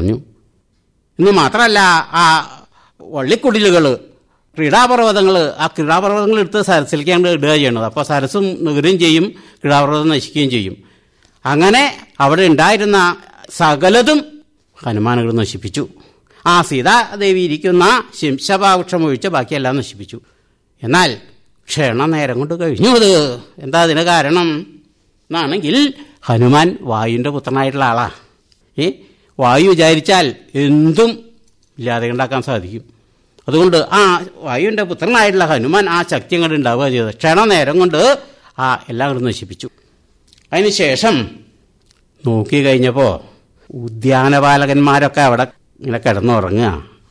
പറഞ്ഞു ഇന്ന് മാത്രമല്ല ആ വള്ളിക്കുടിലുകൾ ക്രീഡാപർവ്വതങ്ങൾ ആ ക്രീഡാപർവ്വതങ്ങൾ എടുത്ത് സരസിലേക്കാണ്ട് ഇടുക ചെയ്യണത് അപ്പോൾ സരസും നികരുകയും ചെയ്യും ക്രീഡാപർവ്വതം നശിക്കുകയും ചെയ്യും അങ്ങനെ അവിടെ ഉണ്ടായിരുന്ന സകലതും ഹനുമാനുകൾ നശിപ്പിച്ചു ആ സീതാദേവി ഇരിക്കുന്ന ശിംശപാവൃക്ഷം ഒഴിച്ച് ബാക്കിയെല്ലാം നശിപ്പിച്ചു എന്നാൽ ക്ഷണനേരം കൊണ്ട് കഴിഞ്ഞു അത് എന്താ അതിന് കാരണം എന്നാണെങ്കിൽ ഹനുമാൻ വായുവിൻ്റെ പുത്രനായിട്ടുള്ള ആളാ ഏ വായു വിചാരിച്ചാൽ എന്തും ഇല്ലാതെ ഉണ്ടാക്കാൻ സാധിക്കും അതുകൊണ്ട് ആ വായുവിൻ്റെ പുത്രനായിട്ടുള്ള ഹനുമാൻ ആ ശക്തി അങ്ങോട്ട് ഉണ്ടാവുക ചെയ്തത് ക്ഷണനേരം കൊണ്ട് ആ എല്ലാം കൂടെ നശിപ്പിച്ചു അതിനുശേഷം നോക്കി കഴിഞ്ഞപ്പോൾ ഉദ്യാനപാലകന്മാരൊക്കെ അവിടെ ഇങ്ങനെ കിടന്നുറങ്ങുക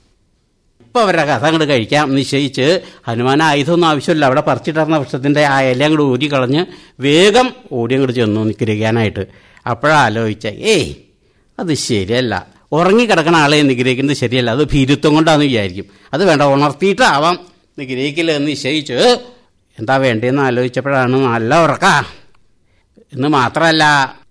ഇപ്പം അവരുടെ കഥ അങ്ങോട്ട് കഴിക്കാം നിശ്ചയിച്ച് ഹനുമാൻ ആയുധമൊന്നും ആവശ്യമില്ല അവിടെ പറിച്ചിട്ടിരുന്ന വൃക്ഷത്തിൻ്റെ ആ ഇല അങ്ങോട്ട് ഊരി കളഞ്ഞ് വേഗം ഓടി അങ്ങോട്ട് ചെന്നു നിഗ്രഹിക്കാനായിട്ട് അപ്പോഴാ ആലോചിച്ച ഏയ് അത് ശരിയല്ല ഉറങ്ങിക്കിടക്കണ ആളെ നിഗ്രഹിക്കുന്നത് ശരിയല്ല അത് ഭീരുത്വം കൊണ്ടാന്ന് വിചാരിക്കും അത് വേണ്ട ഉണർത്തിയിട്ടാവാം നിഗ്രഹിക്കില്ല എന്ന് നിശ്ചയിച്ച് എന്താ വേണ്ടതെന്ന് ആലോചിച്ചപ്പോഴാണ് നല്ല ഉറക്ക എന്ന് മാത്രമല്ല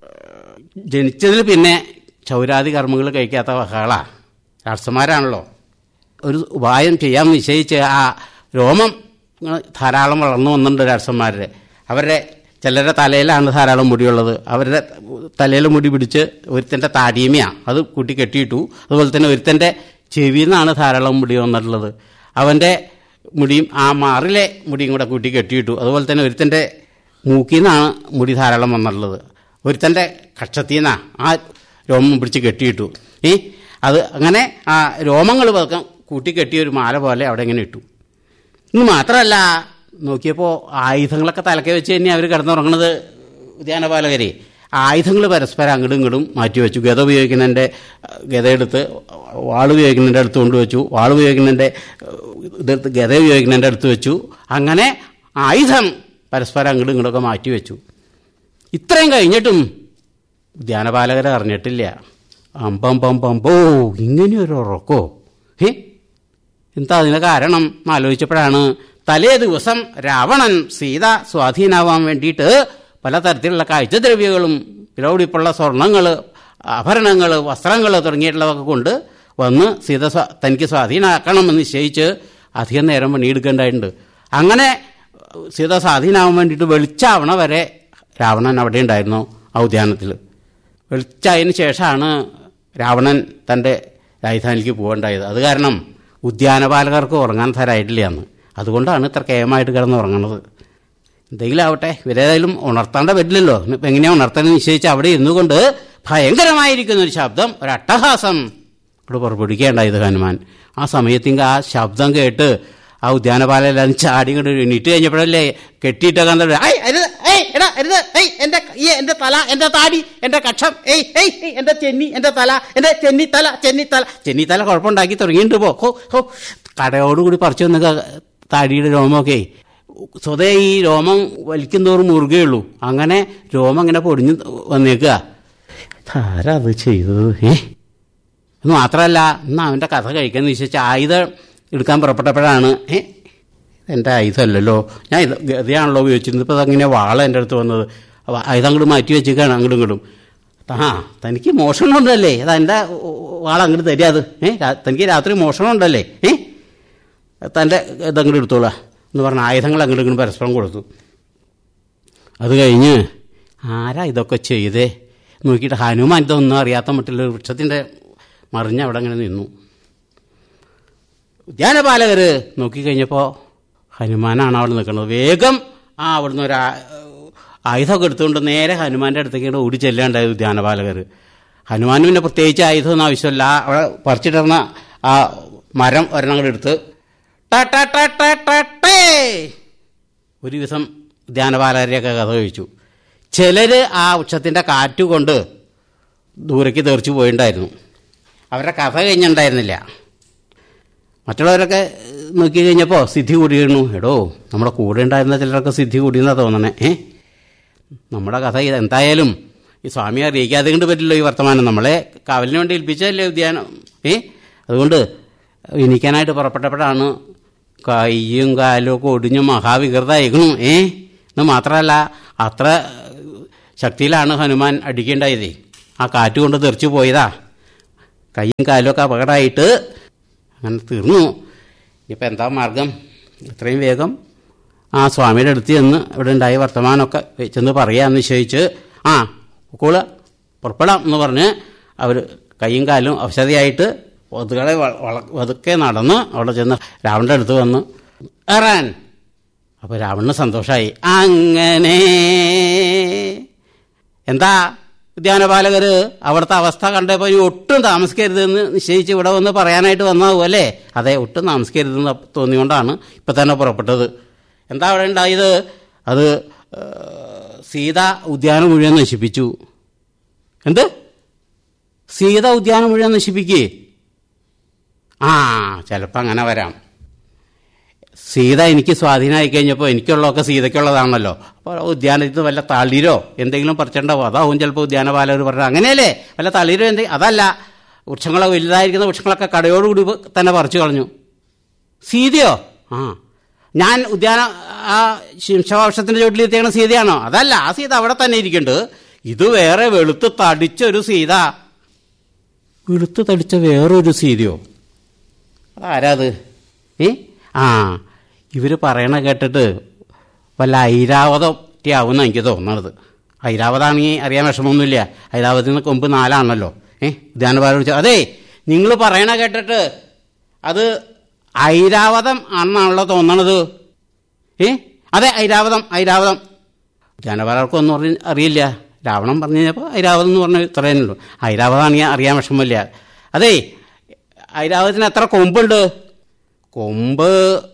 ജനിച്ചതിൽ പിന്നെ ചൗരാതി കർമ്മങ്ങൾ കഴിക്കാത്ത വകകളാ രാഷ്ട്രന്മാരാണല്ലോ ഒരു ഉപായം ചെയ്യാൻ നിശ്ചയിച്ച് ആ രോമം ഇങ്ങനെ ധാരാളം വളർന്നു വന്നിട്ടുണ്ട് രാഷ്ട്രന്മാരുടെ അവരുടെ ചിലരുടെ തലയിലാണ് ധാരാളം മുടിയുള്ളത് അവരുടെ തലയിൽ മുടി പിടിച്ച് ഒരുത്തൻ്റെ താടിയമയാണ് അത് കൂട്ടി കെട്ടിയിട്ടു അതുപോലെ തന്നെ ഒരുത്തൻ്റെ ചെവിയിൽ നിന്നാണ് ധാരാളം മുടി വന്നിട്ടുള്ളത് അവൻ്റെ മുടിയും ആ മാറിലെ മുടിയും കൂടെ കൂട്ടി കെട്ടിയിട്ടു അതുപോലെ തന്നെ ഒരുത്തൻ്റെ മൂക്കിൽ നിന്നാണ് മുടി ധാരാളം വന്നിട്ടുള്ളത് ഒരുത്തൻ്റെ കക്ഷത്തിൽ നിന്നാണ് ആ രോമം പിടിച്ച് കെട്ടിയിട്ടു ഏ അത് അങ്ങനെ ആ രോമങ്ങൾ പതുക്കം കൂട്ടിക്കെട്ടിയ ഒരു മാല പോലെ അവിടെ ഇങ്ങനെ ഇട്ടു ഇന്ന് മാത്രമല്ല നോക്കിയപ്പോൾ ആയുധങ്ങളൊക്കെ തലക്കെ വെച്ച് തന്നെ അവർ കിടന്നുറങ്ങണത് ഉദ്യാനപാലകരെ ആയുധങ്ങൾ പരസ്പരം അങ്ങോട്ടും ഇങ്ങോട്ടും മാറ്റിവെച്ചു ഗത ഉപയോഗിക്കുന്നതിൻ്റെ ഗതയെടുത്ത് വാൾ ഉപയോഗിക്കുന്നതിൻ്റെ അടുത്ത് കൊണ്ടുവച്ചു വാൾ ഉപയോഗിക്കുന്നതിൻ്റെ ഇതെടുത്ത് ഗത ഉപയോഗിക്കുന്നതിൻ്റെ അടുത്ത് വെച്ചു അങ്ങനെ ആയുധം പരസ്പരം അങ്ങോട്ടും ഇങ്ങോട്ടൊക്കെ മാറ്റിവെച്ചു ഇത്രയും കഴിഞ്ഞിട്ടും ഉദ്യാനപാലകരെ അറിഞ്ഞിട്ടില്ല അമ്പം പം പമ്പോ ഇങ്ങനെ ഒരു ഉറക്കോ ഏ എന്താ അതിന് കാരണം എന്ന് ആലോചിച്ചപ്പോഴാണ് തലേ ദിവസം രാവണൻ സീത സ്വാധീനാവാൻ വേണ്ടിയിട്ട് പലതരത്തിലുള്ള കാഴ്ചദ്രവ്യങ്ങളും വിലപിടിപ്പുള്ള സ്വർണങ്ങൾ ആഭരണങ്ങൾ വസ്ത്രങ്ങൾ തുടങ്ങിയിട്ടുള്ളതൊക്കെ കൊണ്ട് വന്ന് സീത സ്വാ- തനിക്ക് സ്വാധീനമാക്കണമെന്ന് നിശ്ചയിച്ച് അധികം നേരം പണിയെടുക്കേണ്ടതായിട്ടുണ്ട് അങ്ങനെ സീത സ്വാധീനമാവാൻ വേണ്ടിയിട്ട് വെളിച്ചാവണ വരെ രാവണൻ അവിടെ ഉണ്ടായിരുന്നു ആ ഉദ്യാനത്തിൽ വെളിച്ചായതിന് ശേഷമാണ് രാവണൻ തൻ്റെ രാജധാനിക്ക് പോകേണ്ടായത് അത് കാരണം ഉദ്യാനപാലകർക്ക് ഉറങ്ങാൻ തരായിട്ടില്ല എന്ന് അതുകൊണ്ടാണ് ഇത്ര കേമായിട്ട് കിടന്ന് ഉറങ്ങണത് എന്തെങ്കിലും ആവട്ടെ ഇവരേതായാലും ഉണർത്താണ്ട പറ്റില്ലല്ലോ ഇപ്പം എങ്ങനെയാണ് ഉണർത്താൻ നിശ്ചയിച്ച് അവിടെ ഇരുന്നു കൊണ്ട് ഭയങ്കരമായിരിക്കുന്ന ഒരു ശബ്ദം ഒരു അട്ടഹാസം ഇവിടെ പുറപ്പെടുവിക്കേണ്ടായത് ഹനുമാൻ ആ സമയത്തിങ്ക ആ ശബ്ദം കേട്ട് ആ ഉദ്യാനപാലെല്ലാം ചാടി ഇങ്ങോട്ട് എണീറ്റ് കഴിഞ്ഞപ്പോഴല്ലേ കെട്ടിയിട്ടൊക്കെ കണ്ടത് ഐ അരുത് ഏയ് എടാ അരുത് ഏയ് എന്റെ ഈ എന്റെ തല എന്റെ താടി എന്റെ കക്ഷം ഏയ് ഏയ് ഏയ് എന്റെ ചെന്നി എന്റെ തല എന്റെ ചെന്നിത്തല ചെന്നിത്തല ചെന്നിത്തല കുഴപ്പമുണ്ടാക്കി തുടങ്ങിയിട്ടുണ്ട് പോ ഹോ ഹോ കടയോടുകൂടി പറിച്ചു വന്ന താടിയുടെ രോമമൊക്കെ സ്വതേ ഈ രോമം വലിക്കുന്തോറും മുറുകയുള്ളൂ അങ്ങനെ രോമം ഇങ്ങനെ പൊടിഞ്ഞ് വന്നേക്കുക ആരാ അത് ചെയ്തത് ഏ എന്ന് മാത്രമല്ല ഇന്ന് അവൻ്റെ കഥ കഴിക്കാൻ നിശ്ചയിച്ച ആയുധം എടുക്കാൻ പുറപ്പെട്ടപ്പോഴാണ് ഏ എൻ്റെ ആയുധമല്ലല്ലോ ഞാൻ ഇത് ഗതയാണല്ലോ ഉപയോഗിച്ചിരുന്നത് ഇപ്പോൾ അതങ്ങനെ വാള എൻ്റെ അടുത്ത് വന്നത് അപ്പോൾ ആയുധം അങ്ങോട്ട് മാറ്റി വെച്ചേക്കാണ് അങ്ങോട്ടും ഇങ്ങോട്ടും ആ തനിക്ക് മോഷണം ഉണ്ടല്ലേ അത് എൻ്റെ വാള അങ്ങോട്ട് തരിക അത് ഏ രാ- തനിക്ക് രാത്രി മോഷണം ഉണ്ടല്ലേ ഏ തൻ്റെ ഇതങ്ങോട്ട് എടുത്തോളാം എന്ന് പറഞ്ഞ ആയുധങ്ങൾ അങ്ങോട്ട് ഇങ്ങോട്ട് പരസ്പരം കൊടുത്തു അത് കഴിഞ്ഞ് ആരാ ഇതൊക്കെ ചെയ്തേ നോക്കിയിട്ട് ഹനുമാൻ ഇതൊന്നും അറിയാത്ത മറ്റുള്ള ഒരു വൃക്ഷത്തിൻ്റെ മറിഞ്ഞ് അവിടെ അങ്ങനെ നിന്നു ഉദ്യാനപാലകർ നോക്കിക്കഴിഞ്ഞപ്പോൾ ഹനുമാനാണ് അവിടെ നിൽക്കുന്നത് വേഗം ആ അവിടുന്ന് ഒരു ആ- ആയുധമൊക്കെ എടുത്തുകൊണ്ട് നേരെ ഹനുമാൻ്റെ അടുത്തേക്ക് ഓടി ചെല്ലാണ്ടായത് ഉദ്യാനപാലകർ ഹനുമാന് പിന്നെ പ്രത്യേകിച്ച് ആയുധമൊന്നും ആവശ്യമില്ല അവിടെ പറിച്ചിട്ടിരുന്ന ആ മരം ഒരെണ്ണം കൂടെ എടുത്ത് ട ട ട ട ട ടേ. ഒരു ദിവസം ഉദ്യാനപാലകരെയൊക്കെ കഥ കഴിച്ചു ചിലർ ആ വൃക്ഷത്തിൻ്റെ കാറ്റുകൊണ്ട് ദൂരേക്ക് തെറിച്ചു പോയിണ്ടായിരുന്നു അവരുടെ കഥ കഴിഞ്ഞിട്ടുണ്ടായിരുന്നില്ല മറ്റുള്ളവരൊക്കെ നോക്കി കഴിഞ്ഞപ്പോൾ സിദ്ധി കൂടിയിരുന്നു എടോ നമ്മുടെ കൂടെ ഉണ്ടായിരുന്ന ചിലരൊക്കെ സിദ്ധി കൂടിയെന്നാണ് തോന്നണേ ഏ നമ്മുടെ കഥ ഇത് എന്തായാലും ഈ സ്വാമിയെ അറിയിക്കാതെ കൊണ്ട് പറ്റില്ല ഈ വർത്തമാനം നമ്മളെ കാവലിന് വേണ്ടി ഏൽപ്പിച്ചതല്ലേ ഉദ്യാനം ഏ അതുകൊണ്ട് എണീക്കാനായിട്ട് പുറപ്പെട്ടപ്പോഴാണ് കയ്യും കാലും ഒക്കെ ഒടിഞ്ഞ് മഹാവികൃതമായിരിക്കണു ഏ എന്ന് മാത്രമല്ല അത്ര ശക്തിയിലാണ് ഹനുമാൻ അടിക്കേണ്ടായതേ ആ കാറ്റ് കൊണ്ട് തെറിച്ചു പോയതാ കൈയും കാലും ഒക്കെ അപകടമായിട്ട് അങ്ങനെ തീർന്നു ഇനിയിപ്പോൾ എന്താ മാർഗം എത്രയും വേഗം ആ സ്വാമിയുടെ അടുത്ത് ചെന്ന് ഇവിടെ ഉണ്ടായ വർത്തമാനമൊക്കെ ചെന്ന് പറയാമെന്ന് നിശ്ചയിച്ച് ആ കൂള് പുറപ്പെടാം എന്ന് പറഞ്ഞ് അവർ കൈയും കാലും അവശതയായിട്ട് ഒതുകളെ ഒതുക്കെ നടന്ന് അവിടെ ചെന്ന് രാവണൻ്റെ അടുത്ത് വന്ന് ഏറാൻ അപ്പോൾ രാവണന് സന്തോഷമായി അങ്ങനെ എന്താ ഉദ്യാനപാലകർ അവിടുത്തെ അവസ്ഥ കണ്ടപ്പോൾ ഇനി ഒട്ടും താമസിക്കരുതെന്ന് നിശ്ചയിച്ച് ഇവിടെ വന്ന് പറയാനായിട്ട് വന്നതാവും അല്ലേ അതെ ഒട്ടും താമസിക്കരുതെന്ന് തോന്നിയോണ്ടാണ് ഇപ്പം തന്നെ പുറപ്പെട്ടത് എന്താ അവിടെ ഉണ്ടായത് അത് ഏഹ്, സീത ഉദ്യാനം മുഴുവൻ നശിപ്പിച്ചു എന്ത് സീത ഉദ്യാനം മുഴുവൻ നശിപ്പിക്കേ ആ ചിലപ്പോൾ അങ്ങനെ വരാം സീത എനിക്ക് സ്വാധീനമായി കഴിഞ്ഞപ്പോൾ എനിക്കുള്ളതൊക്കെ സീതയ്ക്കുള്ളതാണല്ലോ അപ്പോൾ ഉദ്യാനത്തിൽ വല്ല തളിരോ എന്തെങ്കിലും പറിച്ചിട്ടുണ്ടാവും അതാവും ചിലപ്പോൾ ഉദ്യാനപാലകർ പറഞ്ഞത് അങ്ങനെയല്ലേ വല്ല തളിരോ എന്തെങ്കിലും അതല്ല വൃക്ഷങ്ങളൊക്കെ വലുതായിരിക്കുന്ന വൃക്ഷങ്ങളൊക്കെ കടയോടുകൂടി തന്നെ പറിച്ചു കളഞ്ഞു സീതയോ ആ ഞാൻ ഉദ്യാന ആ ശിംശവൃക്ഷത്തിൻ്റെ ചോട്ടിലെത്തിയാണ് സീതയാണോ അതല്ല ആ സീത അവിടെ തന്നെ ഇരിക്കുന്നുണ്ട് ഇത് വേറെ വെളുത്ത് തടിച്ചൊരു സീത വെളുത്ത് തടിച്ച വേറൊരു സീതയോ ആരാത് ഏ ആ ഇവർ പറയണ കേട്ടിട്ട് വല്ല ഐരാവതം ആവുന്ന എനിക്ക് തോന്നണത് ഐരാവതാണെങ്കിൽ അറിയാൻ വിഷമമൊന്നുമില്ല ഐരാവതത്തിന് കൊമ്പ് നാലാണല്ലോ ഏ ഉദ്യാനപാലം വിളിച്ചു അതെ നിങ്ങൾ പറയണ കേട്ടിട്ട് അത് ഐരാവതം ആണെന്നാണല്ലോ തോന്നണത് ഏ അതെ ഐരാവതം ഐരാവതം ഉദ്യാനപാലർക്കൊന്നും അറി അറിയില്ല രാവണൻ പറഞ്ഞു കഴിഞ്ഞപ്പോൾ ഐരാവതം എന്ന് പറഞ്ഞ ഇത്രയുള്ളൂ ഐരാവതാണെങ്കിൽ അറിയാൻ വിഷമമില്ല അതെ ഐരാവതത്തിന് എത്ര കൊമ്പുണ്ട് കൊമ്പ്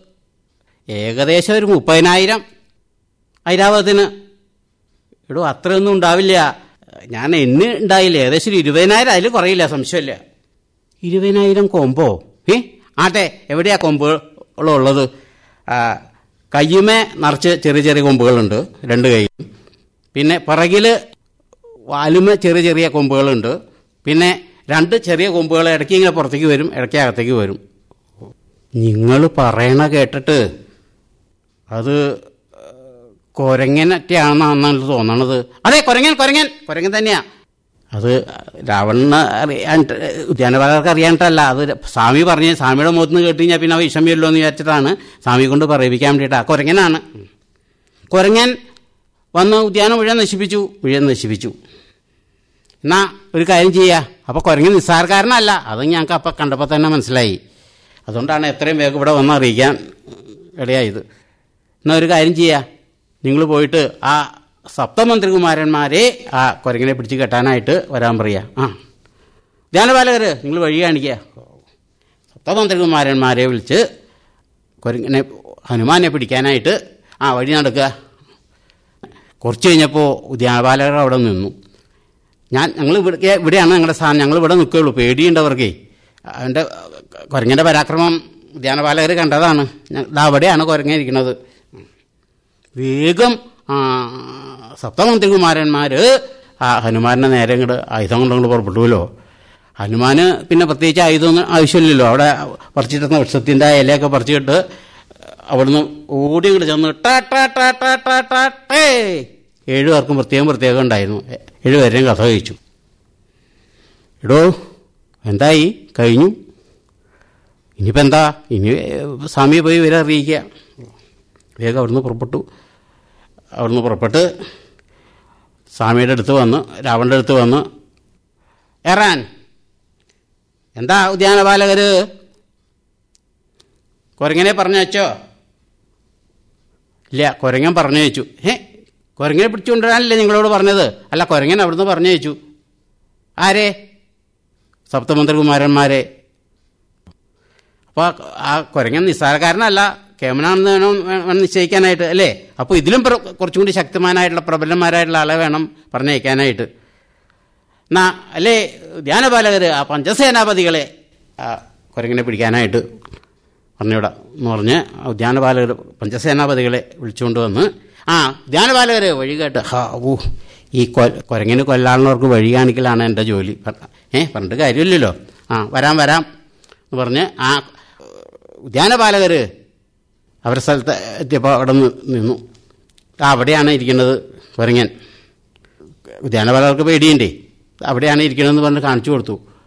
ഏകദേശം ഒരു മുപ്പതിനായിരം ഐരാവതത്തിന് എടോ അത്രയൊന്നും ഉണ്ടാവില്ല ഞാൻ എന്നെ ഉണ്ടായില്ല ഏകദേശം ഒരു ഇരുപതിനായിരം അതിൽ കുറയില്ല സംശയമില്ല ഇരുപതിനായിരം കൊമ്പോ ഏ ആട്ടെ എവിടെയാ കൊമ്പ് ഉള്ളത് ആ, കയ്യുമേ നിറച്ച് ചെറിയ ചെറിയ കൊമ്പുകളുണ്ട് രണ്ട് കൈയും പിന്നെ പിറകിൽ വാലുമ ചെറിയ ചെറിയ കൊമ്പുകളുണ്ട് പിന്നെ രണ്ട് ചെറിയ കൊമ്പുകൾ ഇടയ്ക്ക് ഇങ്ങനെ പുറത്തേക്ക് വരും ഇടയ്ക്ക് അകത്തേക്ക് വരും നിങ്ങൾ പറയണ കേട്ടിട്ട് അത് കൊരങ്ങനൊക്കെയാണെന്നാണ് തോന്നണത് അതെ കൊരങ്ങൻ കൊരങ്ങൻ കൊരങ്ങൻ തന്നെയാ അത് രാവണന് അറിയാൻ ഉദ്യാനപാലകർക്ക് അറിയാനിട്ടല്ല അത് സ്വാമി പറഞ്ഞ് സ്വാമിയുടെ മുഖത്ത് നിന്ന് കേട്ട് കഴിഞ്ഞാൽ പിന്നെ അവ വിഷമിയല്ലോ എന്ന് വിചാരിച്ചിട്ടാണ് സ്വാമി കൊണ്ട് പറയിപ്പിക്കാൻ വേണ്ടിയിട്ടാ കൊരങ്ങനാണ് കൊരങ്ങൻ വന്ന് ഉദ്യാനം മുഴുവൻ നശിപ്പിച്ചു മുഴുവൻ നശിപ്പിച്ചു എന്നാ ഒരു കാര്യം ചെയ്യുക അപ്പോൾ കുരങ്ങൻ നിസ്സാരക്കാരനല്ല അത് ഞങ്ങൾക്ക് അപ്പം കണ്ടപ്പോൾ തന്നെ മനസ്സിലായി അതുകൊണ്ടാണ് എത്രയും വേഗം ഇവിടെ വന്ന് അറിയിക്കാൻ ഇടയായത് എന്നാൽ ഒരു കാര്യം ചെയ്യുക നിങ്ങൾ പോയിട്ട് ആ സപ്തമന്ത്രികുമാരന്മാരെ ആ കുരങ്ങിനെ പിടിച്ച് കെട്ടാനായിട്ട് വരാൻ പറയുക ആ ധ്യാനപാലകർ നിങ്ങൾ വഴി കാണിക്കുക സപ്തമന്ത്രികുമാരന്മാരെ വിളിച്ച് കുരങ്ങിനെ ഹനുമാനെ പിടിക്കാനായിട്ട് ആ വഴി നടക്കുക കുറച്ച് കഴിഞ്ഞപ്പോൾ ഉദ്യാനപാലകർ അവിടെ നിന്നു ഞാൻ ഞങ്ങൾ ഇവിടെ ഇവിടെയാണ് ഞങ്ങളുടെ സ്ഥാനം ഞങ്ങൾ ഇവിടെ നിൽക്കുകയുള്ളൂ പേടിയുണ്ടവർക്കേ അതിൻ്റെ കുരങ്ങൻ്റെ പരാക്രമം ധ്യാനപാലകർ കണ്ടതാണ് ഞ- ദാ അവിടെയാണ് കുരങ്ങ ഇരിക്കുന്നത് വേഗം ആ, സപ്തമന്ത്രികുമാരന്മാർ ആ ഹനുമാനെ നേരെ ഇങ്ങോട്ട് ആയുധം കൊണ്ടങ്ങോട്ട് പുറപ്പെട്ടുവല്ലോ ഹനുമാന് പിന്നെ പ്രത്യേകിച്ച് ആയുധമൊന്നും ആവശ്യമില്ലല്ലോ അവിടെ പറിച്ചിട്ടുന്ന വൃക്ഷത്തിൻ്റെ ഇലയൊക്കെ പറിച്ചിട്ട് അവിടുന്ന് ഓടി ഇങ്ങോട്ട് ചെന്ന് ടാ ടാ ടാ ടാ ടാ ടാ ടേ ഏഴു പേർക്കും പ്രത്യേകം പ്രത്യേകം ഉണ്ടായിരുന്നു എ- ഏഴുപേരെയും കഥ കഴിച്ചു എടോ എന്തായി കഴിഞ്ഞു ഇനിയിപ്പോൾ എന്താ ഇനി സ്വാമിയെ പോയി വരെ അറിയിക്കുക വേഗം അവിടുന്ന് പുറപ്പെട്ടു അവിടുന്ന് പുറപ്പെട്ട് സ്വാമിയുടെ അടുത്ത് വന്ന് രാവണൻ്റെ അടുത്ത് വന്ന് ഏറാൻ എന്താ ഉദ്യാനപാലകർ കുരങ്ങനെ പറഞ്ഞു വെച്ചോ ഇല്ല കുരങ്ങൻ പറഞ്ഞു വെച്ചു ഏ കുരങ്ങനെ പിടിച്ചുകൊണ്ടുവരാനല്ലേ നിങ്ങളോട് പറഞ്ഞത് അല്ല കുരങ്ങൻ അവിടുന്ന് പറഞ്ഞു വെച്ചു ആരെ സപ്തമന്ത്രികുമാരന്മാരെ അപ്പോൾ ആ കുരങ്ങൻ നിസ്സാരക്കാരനല്ല കേമനാണെന്ന് വേണം വേണം നിശ്ചയിക്കാനായിട്ട് അല്ലേ അപ്പോൾ ഇതിലും പ്ര- കുറച്ചും കൂടി ശക്തമാനായിട്ടുള്ള പ്രബലന്മാരായിട്ടുള്ള ആളെ വേണം പറഞ്ഞയക്കാനായിട്ട് എന്നാ അല്ലേ ധ്യാനപാലകർ ആ പഞ്ചസേനാപതികളെ ആ കുരങ്ങിനെ പിടിക്കാനായിട്ട് പറഞ്ഞുവിടാം എന്ന് പറഞ്ഞ് ആ ധ്യാനപാലകർ പഞ്ചസേനാപതികളെ വിളിച്ചുകൊണ്ട് വന്ന് ആ ധ്യാനപാലകർ വഴി കേട്ട് ഹാ ഊ ഈ കൊ കുരങ്ങിന് കൊല്ലാനുള്ളവർക്ക് വഴി കാണിക്കലാണ് എൻ്റെ ജോലി പറ- ഏ പറഞ്ഞിട്ട് കാര്യമില്ലല്ലോ ആ വരാം വരാം എന്ന് പറഞ്ഞ് ആ ധ്യാനപാലകർ അവരുടെ സ്ഥലത്ത് എത്തിയപ്പോൾ അവിടെ നിന്ന് നിന്നു ആ അവിടെയാണ് ഇരിക്കുന്നത് കുരങ്ങൻ ധ്യാനപാലകർക്ക് പേടിയുണ്ടേ അവിടെയാണ് ഇരിക്കണമെന്ന് പറഞ്ഞ് കാണിച്ചു കൊടുത്തു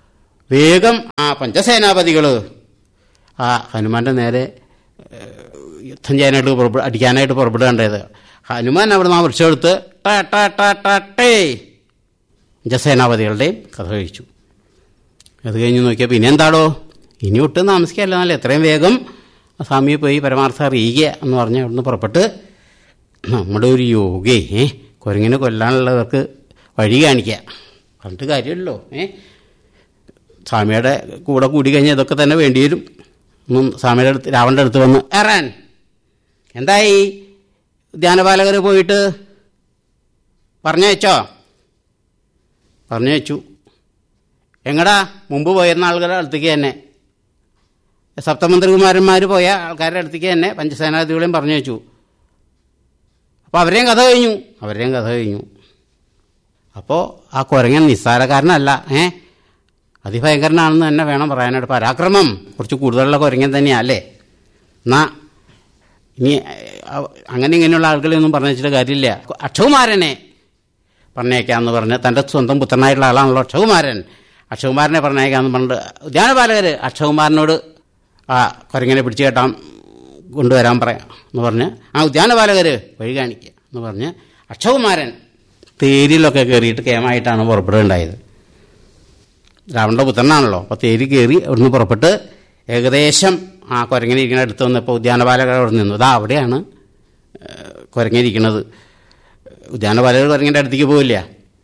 വേഗം ആ പഞ്ചസേനാപതികൾ ആ ഹനുമാന്റെ നേരെ ഏഹ്, യുദ്ധം ചെയ്യാനായിട്ട് പുറപ്പെ- അടിക്കാനായിട്ട് പുറപ്പെടുകയുണ്ടായത് ഹനുമാൻ അവിടുന്ന് ആ വൃക്ഷം എടുത്ത് ട ട ട ട ടേ പഞ്ചസേനാപതികളുടെയും കഥ കഴിച്ചു അത് കഴിഞ്ഞ് നോക്കിയാൽ പിന്നെ എന്താടോ ഇനി ഒട്ടും താമസിക്കാമല്ല നല്ല എത്രയും വേഗം ആ സ്വാമിയെ പോയി പരമാർത്ഥം അറിയിക്കുക എന്ന് പറഞ്ഞ് അവിടുന്ന് പുറപ്പെട്ട് നമ്മുടെ ഒരു യോഗേ ഏ കുരങ്ങിനെ കൊല്ലാനുള്ളവർക്ക് വഴി കാണിക്കുക പറഞ്ഞിട്ട് കാര്യമല്ലോ ഏ സ്വാമിയുടെ കൂടെ കൂടി കഴിഞ്ഞാൽ ഇതൊക്കെ തന്നെ വേണ്ടി വരും ഒന്നും സ്വാമിയുടെ അടുത്ത് രാവണൻ്റെ അടുത്ത് വന്ന് ഏറാൻ എന്തായി ധ്യാനപാലകർ പോയിട്ട് പറഞ്ഞയച്ചോ പറഞ്ഞയച്ചു എങ്ങടാ മുമ്പ് പോയിരുന്ന ആളുകളുടെ അടുത്തേക്ക് തന്നെ സപ്തമന്ത്രികുമാരന്മാർ പോയ ആൾക്കാരുടെ അടുത്തേക്ക് തന്നെ പഞ്ചസേനാധികളെയും പറഞ്ഞു വെച്ചു അപ്പോൾ അവരെയും കഥ കഴിഞ്ഞു അവരെയും കഥ കഴിഞ്ഞു അപ്പോൾ ആ കുരങ്ങൻ നിസ്സാരക്കാരനല്ല ഏ അതിഭയങ്കരനാണെന്ന് തന്നെ വേണം പറയാനായിട്ട് പരാക്രമം കുറച്ച് കൂടുതലുള്ള കുരങ്ങൻ തന്നെയല്ലേ എന്നാ ഇനി അഹ്, അങ്ങനെ ഇങ്ങനെയുള്ള ആളുകളെയൊന്നും പറഞ്ഞു വെച്ചിട്ട് കാര്യമില്ല അക്ഷകുമാരനെ പറഞ്ഞേക്കാന്ന് പറഞ്ഞ് തൻ്റെ സ്വന്തം പുത്രനായിട്ടുള്ള ആളാണല്ലോ അക്ഷകുമാരൻ അക്ഷകുമാരനെ പറഞ്ഞേക്കാന്ന് പറഞ്ഞിട്ട് ധ്യാനപാലകർ അക്ഷകുമാരനോട് ആ കുരങ്ങനെ പിടിച്ചു കേട്ടാൻ കൊണ്ടുവരാൻ പറയാം എന്ന് പറഞ്ഞ് ആ ഉദ്യാനപാലകർ വഴി കാണിക്കുക എന്ന് പറഞ്ഞ് അക്ഷകുമാരൻ തേരിലൊക്കെ കയറിയിട്ട് കേമായിട്ടാണ് പുറപ്പെടുകയുണ്ടായത് രാവണന്റെ പുത്രനാണല്ലോ അപ്പോൾ തേരി കയറി അവിടുന്ന് പുറപ്പെട്ട് ഏകദേശം ആ കുരങ്ങനിരിക്കുന്ന അടുത്ത് വന്നപ്പോൾ ഉദ്യാനപാലകർ അവിടെ നിന്നു ഇതാ അവിടെയാണ് ഏഹ്, കുരങ്ങനിരിക്കുന്നത് ഉദ്യാനപാലകർ കുരങ്ങൻ്റെ അടുത്തേക്ക് പോവില്ല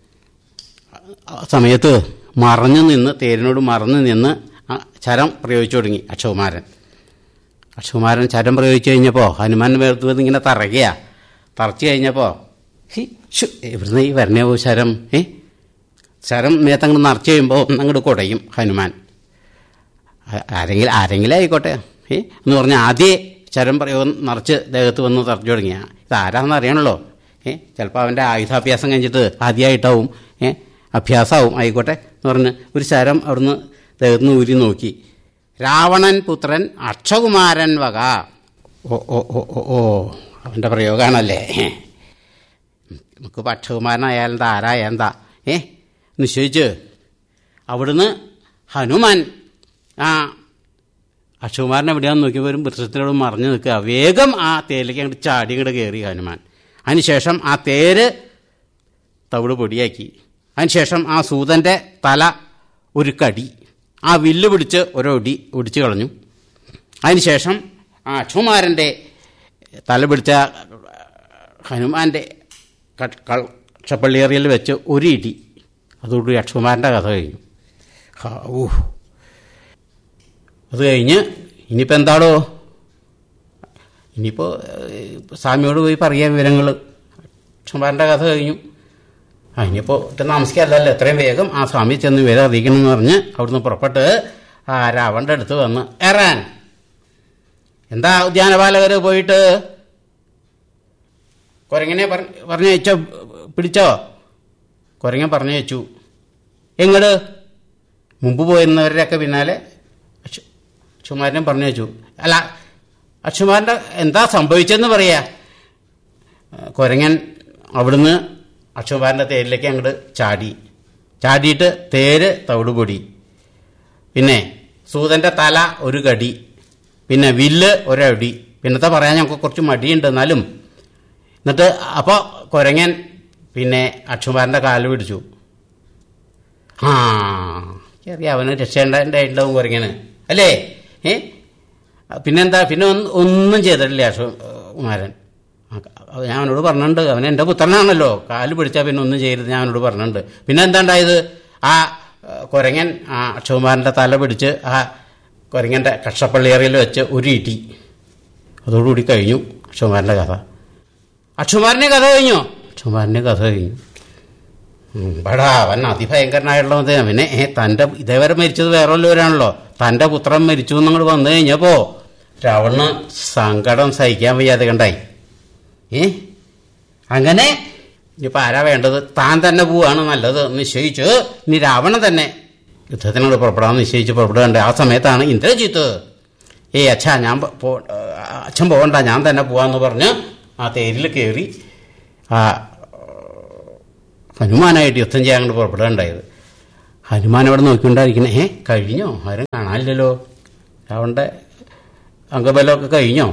ആ സമയത്ത് മറഞ്ഞു നിന്ന് തേരിനോട് മറഞ്ഞു നിന്ന് ആ ചരം പ്രയോഗിച്ചു തുടങ്ങി അക്ഷകുമാരൻ അക്ഷകുമാരൻ ചരം പ്രയോഗിച്ചു കഴിഞ്ഞപ്പോൾ ഹനുമാൻ വേർത്ത് വന്ന് ഇങ്ങനെ തറയ്ക്കുക തറച്ചു കഴിഞ്ഞപ്പോൾ ഹി ഷു എവിടുന്ന് ഈ വരണേ പോ ശരം ഏ ശരം മേത്തങ്ങോട്ട് നിറച്ച് കഴിയുമ്പോൾ ഒന്നങ്ങോട്ട് കുടയും ഹനുമാൻ ആ- ആരെങ്കിലും ആരെങ്കിലും ആയിക്കോട്ടെ ഏ എന്ന് പറഞ്ഞാൽ ആദ്യേ ശരം പ്രയോഗം നിറച്ച് ദേഹത്ത് വന്ന് തറച്ചു തുടങ്ങിയ ഇത് ആരാന്ന് അറിയണല്ലോ ഏ ചിലപ്പോൾ അവൻ്റെ ആയുധാഭ്യാസം കഴിഞ്ഞിട്ട് ആദ്യമായിട്ടാവും ഏ അഭ്യാസമാവും ആയിക്കോട്ടെ എന്ന് പറഞ്ഞ് ഒരു ശരം അവിടുന്ന് ദേഹത്ത് നിന്ന് ഊരി നോക്കി രാവണൻ പുത്രൻ അക്ഷകുമാരൻ വക ഓ ഓ ഓ ഓ ഓ അവൻ്റെ പ്രയോഗമാണല്ലേ നമുക്ക് പക്ഷകുമാരനായാൽ എന്താ ആരായ എന്താ ഏ നിശ്ചയിച്ച് അവിടുന്ന് ഹനുമാൻ ആ അക്ഷകുമാരൻ എവിടെയാന്ന് നോക്കിയപ്പോൾ ഒരു വൃക്ഷത്തിനോട് മറിഞ്ഞു നിൽക്കുക വേഗം ആ തേരിലേക്ക് അങ്ങോട്ട് ചാടി അങ്ങോട്ട് കയറി ഹനുമാൻ അതിനുശേഷം ആ തേര് തവിട് പൊടിയാക്കി അതിനുശേഷം ആ സൂതൻ്റെ തല ഒരു കടി ആ വില്ല് പിടിച്ച് ഒരൊടി ഒടിച്ചു കളഞ്ഞു അതിനുശേഷം ആ അക്ഷകുമാരൻ്റെ തല പിടിച്ച ഹനുമാൻ്റെ ക്ഷപ്പള്ളിയേറിയിൽ വെച്ച് ഒരു ഇടി അതോടുകൂടി അക്ഷകുമാരൻ്റെ കഥ കഴിഞ്ഞു ഹാ, ഊ അത് കഴിഞ്ഞ് ഇനിയിപ്പോൾ എന്താടോ ഇനിയിപ്പോൾ സ്വാമിയോട് പോയി പറയാം വിവരങ്ങൾ അക്ഷകുമാരൻ്റെ കഥ കഴിഞ്ഞു ആ ഇനിയിപ്പോൾ ഒട്ടും താമസിക്കാമല്ലോ എത്രയും വേഗം ആ സ്വാമി ചെന്ന് വിവരം അറിയിക്കണം എന്ന് പറഞ്ഞ് അവിടുന്ന് പുറപ്പെട്ട് ആ രാവണൻ്റെ അടുത്ത് വന്ന് എറാൻ എന്താ ഉദ്യാനപാലകർ പോയിട്ട് കുരങ്ങനെ പറഞ്ഞു വെച്ചോ പിടിച്ചോ കുരങ്ങൻ പറഞ്ഞു വെച്ചു എങ്ങട് മുമ്പ് പോയിരുന്നവരുടെയൊക്കെ പിന്നാലെ അക്ഷു അക്ഷുമാരനെ പറഞ്ഞു വെച്ചു അല്ല അക്ഷുമാരൻ്റെ എന്താ സംഭവിച്ചതെന്ന് പറയാ കുരങ്ങൻ അവിടുന്ന് അക്ഷുമാരൻ്റെ തേരിലേക്ക് അങ്ങോട്ട് ചാടി ചാടിയിട്ട് തേര് തവിട് പൊടി പിന്നെ സൂതൻ്റെ തല ഒരു കടി പിന്നെ വില്ല് ഒരടി പിന്നത്തെ പറയാൻ ഞങ്ങൾക്ക് കുറച്ച് മടിയുണ്ട് എന്നാലും എന്നിട്ട് അപ്പോൾ കുരങ്ങൻ പിന്നെ അക്ഷുമാരൻ്റെ കാല് പിടിച്ചു ആ ചെറിയ അവന് രക്ഷയുണ്ടായിട്ടുണ്ടാവും കുരങ്ങന് അല്ലേ ഏ പിന്നെന്താ പിന്നെ ഒന്ന് ഒന്നും ചെയ്തിട്ടില്ല അക്ഷുമാരൻ ഞാൻ അവനോട് പറഞ്ഞിട്ടുണ്ട് അവൻ എൻ്റെ പുത്രനാണല്ലോ കാല് പിടിച്ചാൽ പിന്നെ ഒന്നും ചെയ്യരുത് ഞാൻ അവനോട് പറഞ്ഞിട്ടുണ്ട് പിന്നെ എന്താ ഉണ്ടായത് ആ ഏഹ്, കുരങ്ങൻ ആ അക്ഷകുമാരൻ്റെ തല പിടിച്ച് ആ കുരങ്ങൻ്റെ കക്ഷപ്പള്ളിയേറിയിൽ വെച്ച് ഒരു ഇടി അതോടുകൂടി കഴിഞ്ഞു അക്ഷകുമാരൻ്റെ കഥ അക്ഷകുമാരൻ്റെ കഥ കഴിഞ്ഞോ അക്ഷകുമാരൻ്റെ കഥ കഴിഞ്ഞു ഉം, ബടാ അവൻ അതിഭയങ്കരനായിട്ടുള്ളത് അവനെ ഏ തൻ്റെ ഇതേവരെ മരിച്ചത് വേറെ വല്ലവരാണല്ലോ തൻ്റെ പുത്രൻ മരിച്ചു എന്നങ്ങോട് വന്നു കഴിഞ്ഞപ്പോ രാവണന് സങ്കടം സഹിക്കാൻ വയ്യാതെ കണ്ടായി ഏ അങ്ങനെ ഇനിയിപ്പോൾ ആരാ വേണ്ടത് താൻ തന്നെ പോവാണ് നല്ലത് എന്ന് നിശ്ചയിച്ച് ഇനി രാവണൻ തന്നെ യുദ്ധത്തിനോട് പുറപ്പെടാമെന്ന് നിശ്ചയിച്ച് പുറപ്പെടുകയുണ്ട് ആ സമയത്താണ് ഇന്ദ്രജിത്ത് ഏ അച്ഛാ ഞാൻ പോ- പോ- അച്ഛൻ പോകണ്ട ഞാൻ തന്നെ പോവാന്ന് പറഞ്ഞ് ആ തേരിൽ കയറി ആ ഹനുമാനായിട്ട് യുദ്ധം ചെയ്യാൻ അങ്ങോട്ട് പുറപ്പെടുകയുണ്ടായത് ഹനുമാൻ അവിടെ നോക്കിക്കൊണ്ടായിരിക്കണേ ഏ കഴിഞ്ഞോ ആരും കാണാനില്ലല്ലോ രാവണന്റെ അംഗബലമൊക്കെ കഴിഞ്ഞോ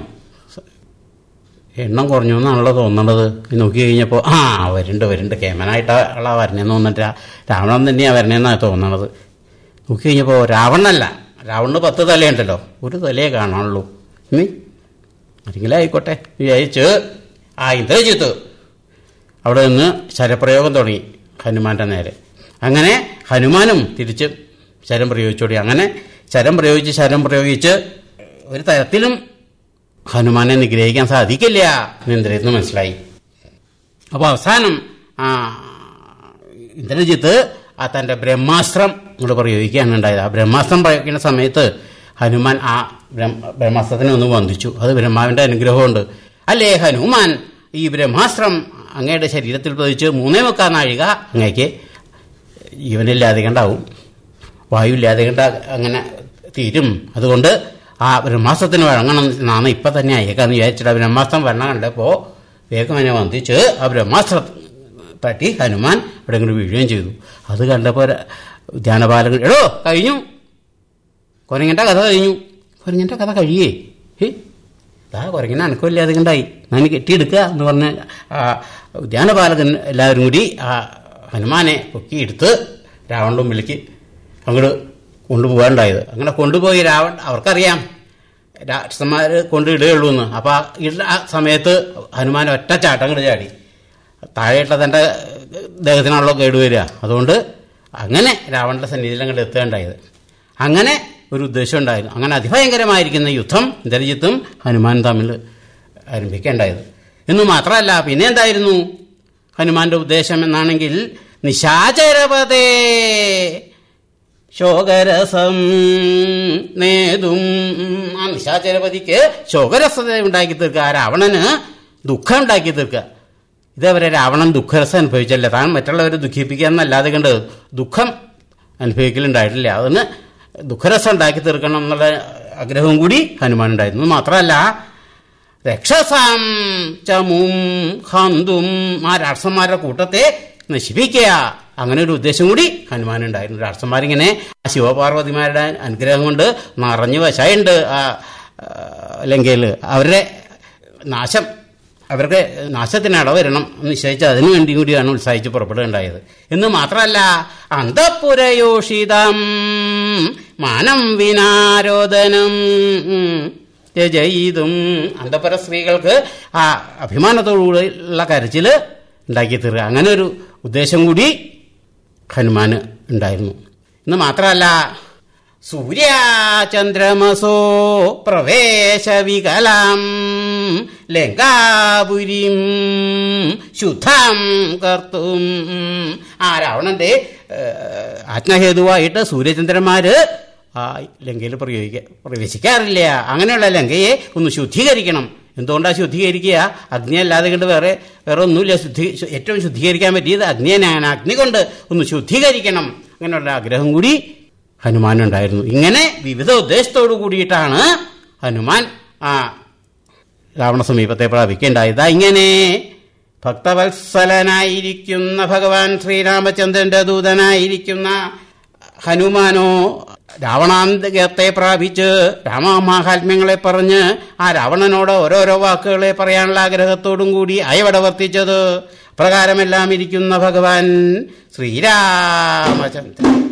എണ്ണം കുറഞ്ഞു എന്നാണല്ലോ തോന്നണത് നോക്കി കഴിഞ്ഞപ്പോൾ ആ വരുന്നുണ്ട് വരുന്നുണ്ട് കേമനായിട്ടാ വരണേന്ന് തോന്നിട്ട് രാ- രാവണൻ തന്നെയാണ് വരണേന്നാണ് തോന്നണത് നോക്കി കഴിഞ്ഞപ്പോൾ രാവണനല്ല രാവണന് പത്ത് തലയുണ്ടല്ലോ ഒരു തലയെ കാണാനുള്ളൂ ഇനി ആരെങ്കിലും ആയിക്കോട്ടെ വിചാരിച്ച് ആ ഇന്ദ്രജിത്ത് അവിടെ നിന്ന് ശരപ്രയോഗം തുടങ്ങി ഹനുമാന്റെ നേരെ അങ്ങനെ ഹനുമാനും തിരിച്ച് ശരം പ്രയോഗിച്ചോടി അങ്ങനെ ശരം പ്രയോഗിച്ച് ശരം പ്രയോഗിച്ച് ഒരു തരത്തിലും ഹനുമാനെ നിഗ്രഹിക്കാൻ സാധിക്കില്ല എന്ന് ഇന്ദ്രജിത്തിന് മനസ്സിലായി അപ്പോൾ അവസാനം ആ ഇന്ദ്രജിത്ത് ആ തൻ്റെ ബ്രഹ്മാസ്ത്രം ഇങ്ങോട്ട് പ്രയോഗിക്കുകയാണ് ഉണ്ടായത് ആ ബ്രഹ്മാസ്ത്രം പ്രയോഗിക്കുന്ന സമയത്ത് ഹനുമാൻ ആ ബ്രഹ്മ ബ്രഹ്മാസ്ത്രത്തിനെ ഒന്ന് വന്ദിച്ചു അത് ബ്രഹ്മാവിൻ്റെ അനുഗ്രഹമുണ്ട് അല്ലേ ഹനുമാൻ ഈ ബ്രഹ്മാസ്ത്രം അങ്ങയുടെ ശരീരത്തിൽ പതിച്ച് മൂന്നേ മുക്കാൽ നാഴിക അങ്ങേക്ക് ജീവനില്ലാതെ കണ്ടാവും വായുവില്ലാതെ കണ്ട അങ്ങനെ തീരും അതുകൊണ്ട് ആ ബ്രഹ്മാസ്ത്രത്തിന് വഴങ്ങണം എന്നാണ് ഇപ്പം തന്നെ അയക്കാന്ന് വിചാരിച്ചിട്ട് ആ ബ്രഹ്മാസ്ത്രം വരണം കണ്ടപ്പോൾ വേഗം എന്നെ വന്ദിച്ച് ആ ബ്രഹ്മാസ്ത്ര തട്ടി ഹനുമാൻ ഇവിടെ ഇങ്ങോട്ട് വീഴുകയും ചെയ്തു അത് കണ്ടപ്പോൾ ധ്യാനപാലകൻ എടോ കഴിഞ്ഞു കുരങ്ങൻ്റെ കഥ കഴിഞ്ഞു കുരങ്ങൻ്റെ കഥ കഴിയേ ഹേ ദാ കുരങ്ങനെ അനക്കമില്ലാതെ കണ്ടായി ഞാൻ കെട്ടിയെടുക്കുക എന്ന് പറഞ്ഞ ആ ധ്യാനപാലകൻ എല്ലാവരും കൂടി ആ ഹനുമാനെ പൊക്കിയെടുത്ത് രാവണന്റെ മുമ്പിലേക്ക് അങ്ങോട്ട് കൊണ്ടുപോകാനുണ്ടായത് അങ്ങനെ കൊണ്ടുപോയി രാവൺ അവർക്കറിയാം രാക്ഷസന്മാർ കൊണ്ടിടുകയുള്ളൂ എന്ന് അപ്പോൾ ആ ഇട ആ സമയത്ത് ഹനുമാൻ ഒറ്റ ചാട്ടം അങ്ങോട്ട് ചാടി താഴെയിട്ട തൻ്റെ ദേഹത്തിനാണല്ലോ കേടുവരിക അതുകൊണ്ട് അങ്ങനെ രാവണന്റെ സന്നിധിയിൽ അങ്ങോട്ട് എത്തുകയുണ്ടായത് അങ്ങനെ ഒരു ഉദ്ദേശം ഉണ്ടായിരുന്നു അങ്ങനെ അതിഭയങ്കരമായിരിക്കുന്ന യുദ്ധം ഇന്ദ്രജിത്തും ഹനുമാനും തമ്മിൽ ആരംഭിക്കേണ്ടായത് എന്ന് മാത്രമല്ല പിന്നെ എന്തായിരുന്നു ഹനുമാന്റെ ഉദ്ദേശം എന്നാണെങ്കിൽ നിശാചരപതേ ശോകരസം നേതും ആ നിശാചരപതിക്ക് ശോകരസത ഉണ്ടാക്കി തീർക്കുക ആ രാവണന് ദുഃഖം ഉണ്ടാക്കി തീർക്കുക ഇതേവരെ രാവണൻ ദുഃഖരസം അനുഭവിച്ചല്ലേ താൻ മറ്റുള്ളവരെ ദുഃഖിപ്പിക്കുക എന്നല്ലാതെ കണ്ട് ദുഃഖം അനുഭവിക്കലുണ്ടായിട്ടില്ല അതിന് ദുഃഖരസം ഉണ്ടാക്കി തീർക്കണം എന്നുള്ള ആഗ്രഹവും കൂടി ഹനുമാൻ ഉണ്ടായിരുന്നു മാത്രമല്ല രക്ഷസാം ചമും ഹന്തും ആ രാക്ഷസന്മാരുടെ കൂട്ടത്തെ നശിപ്പിക്കുക അങ്ങനെ ഒരു ഉദ്ദേശം കൂടി ഹനുമാൻ ഉണ്ടായിരുന്നു രാക്ഷസന്മാരിങ്ങനെ ആ ശിവപാർവതിമാരുടെ അനുഗ്രഹം കൊണ്ട് നിറഞ്ഞു വശമുണ്ട് ആ ആ, ലങ്കയിൽ അവരുടെ നാശം അവർക്ക് നാശത്തിന് ഇടവരണം എന്ന് നിശ്ചയിച്ച് അതിനു വേണ്ടി കൂടിയാണ് ഉത്സാഹിച്ച് പുറപ്പെടുകയുണ്ടായത് എന്ന് മാത്രമല്ല അന്തപുരയോഷിതം മാനം വിനാരോധനം രജയിതും അന്തപുര സ്ത്രീകൾക്ക് ആ അഭിമാനത്തോടുകൂടിയുള്ള കരച്ചിൽ ഉണ്ടാക്കി തീർക്കുക അങ്ങനെ ഒരു ഉദ്ദേശം കൂടി ഹനുമാന് ഉണ്ടായിരുന്നു എന്ന് മാത്രമല്ല സൂര്യാചന്ദ്രമസോ പ്രവേശവികലാം ലങ്കാപുരിം ശുദ്ധം കർത്തും ആ രാവണന്റെ ഏഹ്, ആജ്ഞാഹേതുവായിട്ട് സൂര്യചന്ദ്രന്മാര് ആ ലങ്കയിൽ പ്രയോഗിക്ക പ്രവേശിക്കാറില്ല അങ്ങനെയുള്ള ലങ്കയെ ഒന്ന് ശുദ്ധീകരിക്കണം എന്തുകൊണ്ടാണ് ശുദ്ധീകരിക്കുക അഗ്നി അല്ലാതെ കൊണ്ട് വേറെ വേറെ ഒന്നുമില്ല ശുദ്ധി ശു- ഏറ്റവും ശുദ്ധീകരിക്കാൻ പറ്റിയത് അഗ്നിയാണ് അഗ്നി കൊണ്ട് ഒന്ന് ശുദ്ധീകരിക്കണം അങ്ങനെയുള്ള ആഗ്രഹം കൂടി ഹനുമാനുണ്ടായിരുന്നു ഇങ്ങനെ വിവിധ ഉദ്ദേശത്തോടു കൂടിയിട്ടാണ് ഹനുമാൻ ആ രാവണ സമീപത്തെ പ്രാപിക്കേണ്ടായത് ഇങ്ങനെ ഭക്തവത്സലനായിരിക്കുന്ന ഭഗവാൻ ശ്രീരാമചന്ദ്രന്റെ ദൂതനായിരിക്കുന്ന ഹനുമാനോ രാവണാന്തകത്തെ പ്രാപിച്ച് രാമമാഹാത്മ്യങ്ങളെ പറഞ്ഞ് ആ രാവണനോട് ഓരോരോ വാക്കുകളെ പറയാനുള്ള ആഗ്രഹത്തോടും കൂടി അയവട വർത്തിച്ചത് പ്രകാരമെല്ലാം ഇരിക്കുന്ന ഭഗവാൻ ശ്രീരാമചന്ദ്രൻ